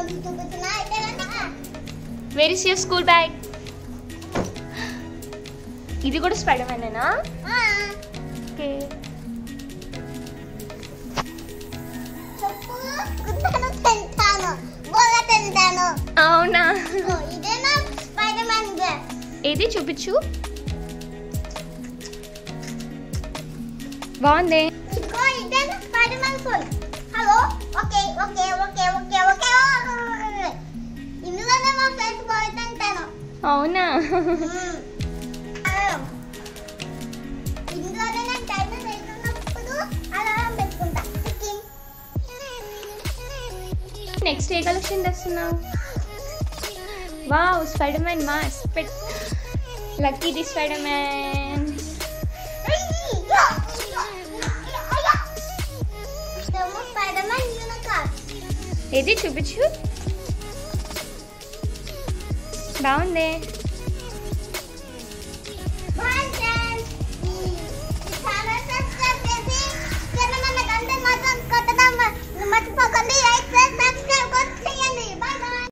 చూపించినా అయితే కనుక where is your school bag ఇది కూడా స్పైడర్ మ్యానేనా ఓకే చెప్పు గుడ్డను తింటాను బోల తింటాను అవునా ఓ, ఇదేనా స్పైడర్ మ్యాన్ డ్రెస్ ఏది చూపించు బాగుంది ఇదిగో ఇదేనా spider man phone hello okay okay okay okay okay ఇందులోనే మా ఫ్రెండ్స్ బాయ్ తింటాను అవునా ఇందులోనే నేను టైం వెళ్తున్నప్పుడు అలారం పెట్టుకుంటా టికింగ్. నెక్స్ట్ ఏ కలెక్షన్ తెస్తున్నావు wow spider man mask pet lucky the spider man ఇదేమో స్పైడర్ మ్యాన్ యూనికార్న్ ఏది చూపించు బాగుంది బాయ్